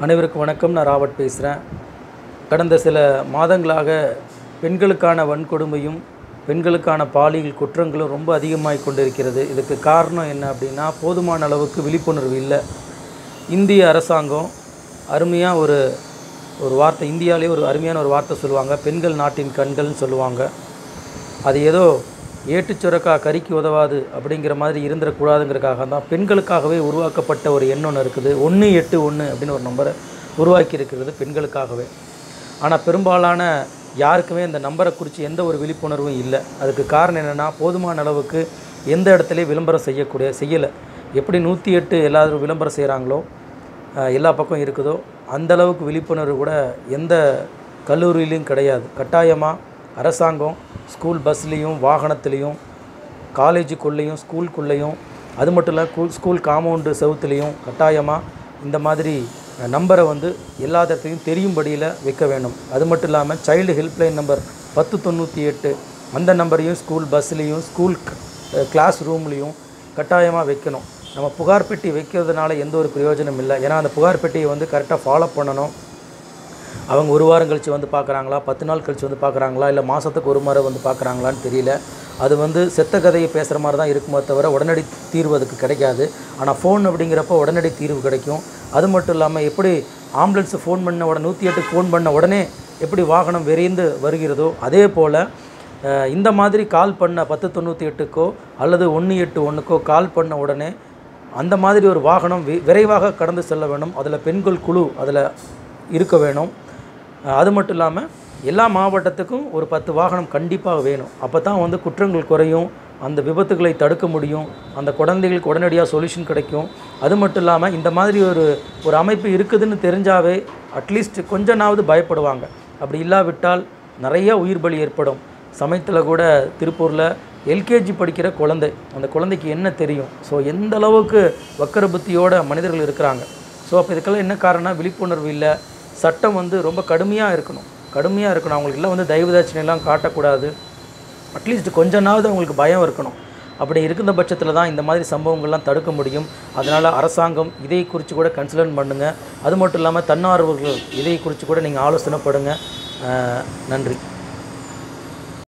அனைவருக்கும் வணக்கம் நான் ராபர்ட் பேசுகிறேன் கடந்த சில மாதங்களாக பெண்களுக்கான வன்கொடுமையும் பெண்களுக்கான பாலியல் குற்றங்களும் ரொம்ப அதிகமாகிக் கொண்டிருக்கிறது இதுக்கு காரணம் என்ன அப்படின்னா போதுமான அளவுக்கு விழிப்புணர்வு இல்லை இந்திய அரசாங்கம் அருமையாக ஒரு ஒரு வார்த்தை இந்தியாவிலே ஒரு அருமையான ஒரு வார்த்தை சொல்லுவாங்க பெண்கள் நாட்டின் கண்கள்னு சொல்லுவாங்க அது ஏதோ ஏட்டுச் சுரக்கா கறிக்கு உதவாது அப்படிங்கிற மாதிரி இருந்துடக்கூடாதுங்கிறதுக்காக தான் பெண்களுக்காகவே உருவாக்கப்பட்ட ஒரு எண் ஒன்று இருக்குது ஒன்று எட்டு ஒன்று அப்படின்னு ஒரு நம்பரை உருவாக்கி இருக்கிறது பெண்களுக்காகவே ஆனால் பெரும்பாலான யாருக்குமே இந்த நம்பரை குறித்து எந்த ஒரு விழிப்புணர்வும் இல்லை அதுக்கு காரணம் என்னென்னா போதுமான அளவுக்கு எந்த இடத்துலையும் விளம்பரம் செய்யக்கூடிய செய்யலை எப்படி நூற்றி எட்டு எல்லாரும் விளம்பரம் செய்கிறாங்களோ அஹ், எல்லா பக்கம் இருக்குதோ அந்த அளவுக்கு விழிப்புணர்வு கூட எந்த கல்லூரியிலையும் கிடையாது கட்டாயமாக அரசாங்கம் ஸ்கூல் பஸ்லேயும் வாகனத்துலேயும் காலேஜுக்குள்ளேயும் ஸ்கூலுக்குள்ளேயும் அது மட்டும் இல்லை ஸ்கூல் ஸ்கூல் காம்பவுண்டு செவுத்துலேயும் கட்டாயமாக இந்த மாதிரி அஹ், நம்பரை வந்து எல்லா இடத்துலையும் தெரியும்படியில் வைக்க வேண்டும் அது மட்டும் இல்லாமல் சைல்டு ஹெல்ப்லைன் நம்பர் பத்து தொண்ணூற்றி எட்டு அந்த நம்பரையும் ஸ்கூல் பஸ்லேயும் ஸ்கூல் கிளாஸ் ரூம்லேயும் கட்டாயமாக வைக்கணும் நம்ம புகார் பெட்டி வைக்கிறதுனால எந்த ஒரு பிரயோஜனம் இல்லை ஏன்னா அந்த புகார் பெட்டியை வந்து கரெக்டாக ஃபாலோ பண்ணணும் அவங்க ஒரு வாரம் கழித்து வந்து பார்க்குறாங்களா பத்து நாள் கழித்து வந்து பார்க்குறாங்களா இல்லை மாதத்துக்கு ஒரு முறை வந்து பார்க்குறாங்களான்னு தெரியல அது வந்து செத்த கதையை பேசுகிற மாதிரி தான் இருக்குமே தவிர உடனடி தீர்வு அதுக்கு கிடைக்காது ஆனால் ஃபோன் அப்படிங்கிறப்ப உடனடி தீர்வு கிடைக்கும் அது மட்டும் இல்லாமல் எப்படி ஆம்புலன்ஸு ஃபோன் பண்ண உடனே நூற்றி எட்டுக்கு ஃபோன் பண்ண உடனே எப்படி வாகனம் விரைந்து வருகிறதோ அதே போல் அஹ், இந்த மாதிரி கால் பண்ண பத்து தொண்ணூற்றி எட்டுக்கோ அல்லது ஒன்று எட்டு ஒன்றுக்கோ கால் பண்ண உடனே அந்த மாதிரி ஒரு வாகனம் வி விரைவாக கடந்து செல்ல வேணும் அதில் பெண்கள் குழு அதில் இருக்க வேணும் அஹ் அது மட்டும் இல்லாமல் எல்லா மாவட்டத்துக்கும் ஒரு பத்து வாகனம் கண்டிப்பாக வேணும் அப்போ தான் வந்து குற்றங்கள் குறையும் அந்த விபத்துகளை தடுக்க முடியும் அந்த குழந்தைகளுக்கு உடனடியாக சொல்யூஷன் கிடைக்கும் அது மட்டும் இல்லாமல் இந்த மாதிரி ஒரு ஒரு அமைப்பு இருக்குதுன்னு தெரிஞ்சாவே அட்லீஸ்ட் கொஞ்சனாவது பயப்படுவாங்க அப்படி இல்லாவிட்டால் நிறைய உயிர் பலி ஏற்படும் சமயத்தில் கூட திருப்பூரில் எல்கேஜி படிக்கிற குழந்தை அந்த குழந்தைக்கு என்ன தெரியும் ஸோ எந்த அளவுக்கு வக்கர புத்தியோட மனிதர்கள் இருக்கிறாங்க ஸோ அப்போ இதுக்கெல்லாம் என்ன காரணம்னா விழிப்புணர்வு இல்லை சட்டம் வந்து ரொம்ப கடுமையாக இருக்கணும் கடுமையாக இருக்கணும் அவங்களுக்கு எல்லாம் வந்து தயவுதாட்சியெல்லாம் காட்டக்கூடாது அட்லீஸ்ட் கொஞ்சனாவது அவங்களுக்கு பயம் இருக்கணும் அப்படி இருக்கிற பட்சத்தில் தான் இந்த மாதிரி சம்பவங்கள்லாம் தடுக்க முடியும் அதனால் அரசாங்கம் இதை குறித்து கூட கன்சிடர் பண்ணுங்கள் அது மட்டும் இல்லாமல் தன்னார்வர்கள் இதை குறித்து கூட நீங்கள் ஆலோசனை படுங்க அஹ் நன்றி